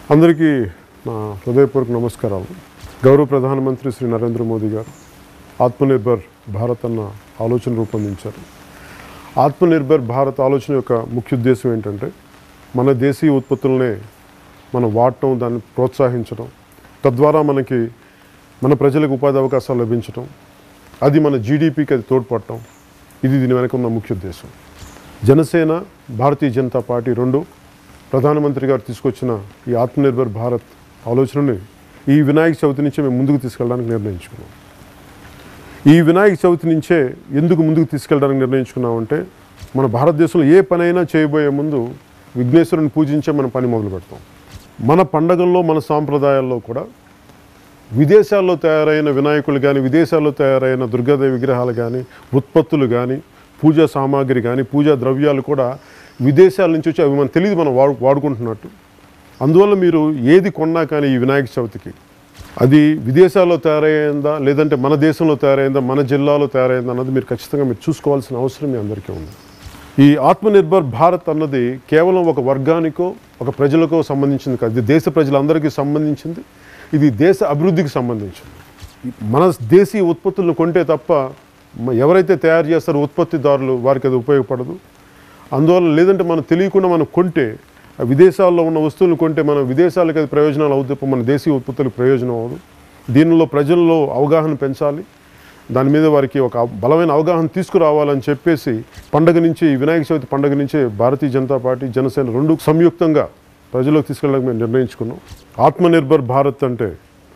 అందరికీ నా హృదయపూర్వక నమస్కారాలు గౌరవ ప్రధానమంత్రి శ్రీ నరేంద్ర మోదీ గారు ఆత్మనిర్భర్ భారత్ అన్న ఆలోచన రూపొందించారు ఆత్మనిర్భర్ భారత్ ఆలోచన యొక్క ముఖ్య ఉద్దేశం ఏంటంటే మన దేశీయ ఉత్పత్తులనే మనం వాడటం దాన్ని ప్రోత్సహించడం తద్వారా మనకి మన ప్రజలకు ఉపాధి అవకాశాలు లభించడం అది మన జీడిపికి అది తోడ్పడటం ఇది దీని వెనక ఉన్న ముఖ్య ఉద్దేశం జనసేన భారతీయ జనతా పార్టీ రెండు ప్రధానమంత్రి గారు తీసుకొచ్చిన ఈ ఆత్మనిర్భర్ భారత్ ఆలోచనని ఈ వినాయక చవితి నుంచే మేము ముందుకు తీసుకెళ్ళడానికి నిర్ణయించుకున్నాం ఈ వినాయక చవితి నుంచే ఎందుకు ముందుకు తీసుకెళ్ళడానికి నిర్ణయించుకున్నామంటే మన భారతదేశంలో ఏ పనైనా చేయబోయే ముందు విఘ్నేశ్వరుని పూజించే మన పని మొదలు పెడతాం మన పండగల్లో మన సాంప్రదాయాల్లో కూడా విదేశాల్లో తయారైన వినాయకులు కానీ విదేశాల్లో తయారైన దుర్గాదేవి విగ్రహాలు కానీ ఉత్పత్తులు కానీ పూజా సామాగ్రి కానీ పూజా ద్రవ్యాలు కూడా విదేశాల నుంచి వచ్చి అవి మనకు తెలియదు మనం వాడు వాడుకుంటున్నట్టు అందువల్ల మీరు ఏది కొన్నా కానీ ఈ వినాయక చవితికి అది విదేశాల్లో తయారైందా లేదంటే మన దేశంలో తయారైందా మన జిల్లాలో తయారైందా అన్నది మీరు ఖచ్చితంగా మీరు చూసుకోవాల్సిన అవసరం మీ అందరికీ ఉంది ఈ ఆత్మనిర్భర్ భారత్ అన్నది కేవలం ఒక వర్గానికో ఒక ప్రజలకో సంబంధించింది కాదు ఇది దేశ ప్రజలందరికీ సంబంధించింది ఇది దేశ అభివృద్ధికి సంబంధించింది మన దేశీయ ఉత్పత్తులను కొంటే తప్ప మ- ఎవరైతే తయారు చేస్తారో ఉత్పత్తిదారులు వారికి అది ఉపయోగపడదు అందువల్ల లేదంటే మనం తెలియకుండా మనం కొంటే ఆ విదేశాల్లో ఉన్న వస్తువులను కొంటే మన విదేశాలకు అది ప్రయోజనాలు అవుతాయి తప్ప మన దేశీయ ఉత్పత్తులకు ప్రయోజనం అవ్వదు దీనిలో ప్రజల్లో అవగాహన పెంచాలి దాని మీద వారికి ఒక బలమైన అవగాహన తీసుకురావాలని చెప్పేసి పండగ నుంచి ఈ వినాయక చవితి పండగ నుంచే భారతీయ జనతా పార్టీ జనసేన రెండు సంయుక్తంగా ప్రజలకు తీసుకెళ్ళడానికి మేము నిర్ణయించుకున్నాం ఆత్మనిర్భర్ భారత్ అంటే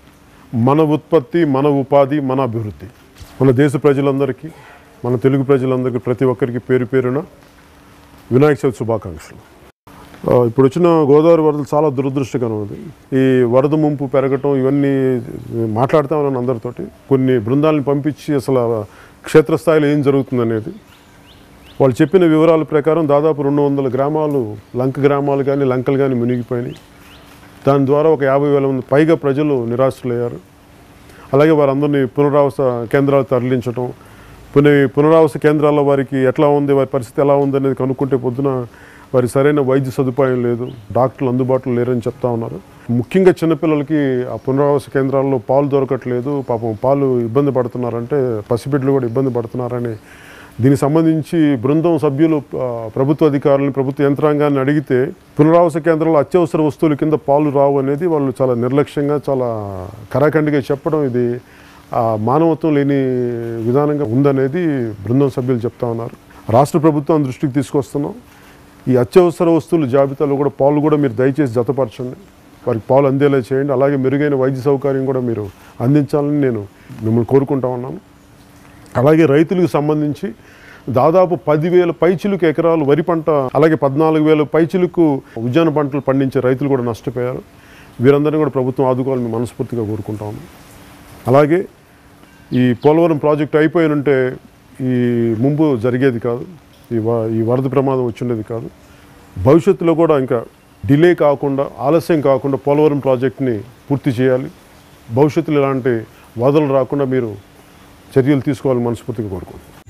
మన ఉత్పత్తి మన ఉపాధి మన అభివృద్ధి మన దేశ ప్రజలందరికీ మన తెలుగు ప్రజలందరికీ ప్రతి ఒక్కరికి పేరు పేరున వినాయక చవితి శుభాకాంక్షలు ఆ, ఇప్పుడు వచ్చిన గోదావరి వరదలు చాలా దురదృష్టకరం ఉంది ఈ వరద ముంపు పెరగటం ఇవన్నీ మాట్లాడతామని అందరితోటి కొన్ని బృందాలను పంపించి అసలు క్షేత్రస్థాయిలో ఏం జరుగుతుందనేది వాళ్ళు చెప్పిన వివరాల ప్రకారం దాదాపు రెండు వందల గ్రామాలు లంక గ్రామాలు కానీ లంకలు కానీ మునిగిపోయినాయి దాని ద్వారా ఒక యాభై వేల మంది పైగా ప్రజలు నిరాశలయ్యారు అలాగే వారందరినీ పునరావాస కేంద్రాలు తరలించడం పునః పునరావాస కేంద్రాల్లో వారికి ఎట్లా ఉంది వారి పరిస్థితి ఎలా ఉంది అనేది కనుక్కుంటే పొద్దున వారి సరైన వైద్య సదుపాయం లేదు డాక్టర్లు అందుబాటులో లేరని చెప్తా ఉన్నారు ముఖ్యంగా చిన్నపిల్లలకి ఆ పునరావాస కేంద్రాల్లో పాలు దొరకట్లేదు పాపం పాలు ఇబ్బంది పడుతున్నారంటే పసిబిడ్డలు కూడా ఇబ్బంది పడుతున్నారని దీనికి సంబంధించి బృందం సభ్యులు ఆ, ప్రభుత్వ అధికారులను ప్రభుత్వ యంత్రాంగాన్ని అడిగితే పునరావాస కేంద్రంలో అత్యవసర వస్తువుల కింద పాలు రావు అనేది వాళ్ళు చాలా నిర్లక్ష్యంగా చాలా కరాఖండిగా చెప్పడం ఇది ఆ, మానవత్వం లేని విధానంగా ఉందనేది బృందం సభ్యులు చెప్తా ఉన్నారు రాష్ట్ర ప్రభుత్వం దృష్టికి తీసుకొస్తున్నాం ఈ అత్యవసర వస్తువుల జాబితాలో కూడా పాలు కూడా మీరు దయచేసి జతపరచండి వారికి పాలు అందేలా చేయండి అలాగే మెరుగైన వైద్య సౌకర్యం కూడా మీరు అందించాలని నేను మిమ్మల్ని కోరుకుంటా ఉన్నాను అలాగే రైతులకు సంబంధించి దాదాపు పదివేల పైచిలుకు ఎకరాలు వరి పంట అలాగే పద్నాలుగు వేల పైచిలుకు ఉద్యాన పంటలు పండించే రైతులు కూడా నష్టపోయారు వీరందరినీ కూడా ప్రభుత్వం ఆదుకోవాలని మేము మనస్ఫూర్తిగా కోరుకుంటా ఉన్నాం అలాగే ఈ పోలవరం ప్రాజెక్ట్ అయిపోయినంటే ఈ ముంపు జరిగేది కాదు ఈ వ ఈ వరద ప్రమాదం వచ్చిండేది కాదు భవిష్యత్తులో కూడా ఇంకా డిలే కాకుండా ఆలస్యం కాకుండా పోలవరం ప్రాజెక్ట్ని పూర్తి చేయాలి భవిష్యత్తులో ఇలాంటి వరదలు రాకుండా మీరు చర్యలు తీసుకోవాలని మనస్ఫూర్తిగా కోరుకుంటున్నాను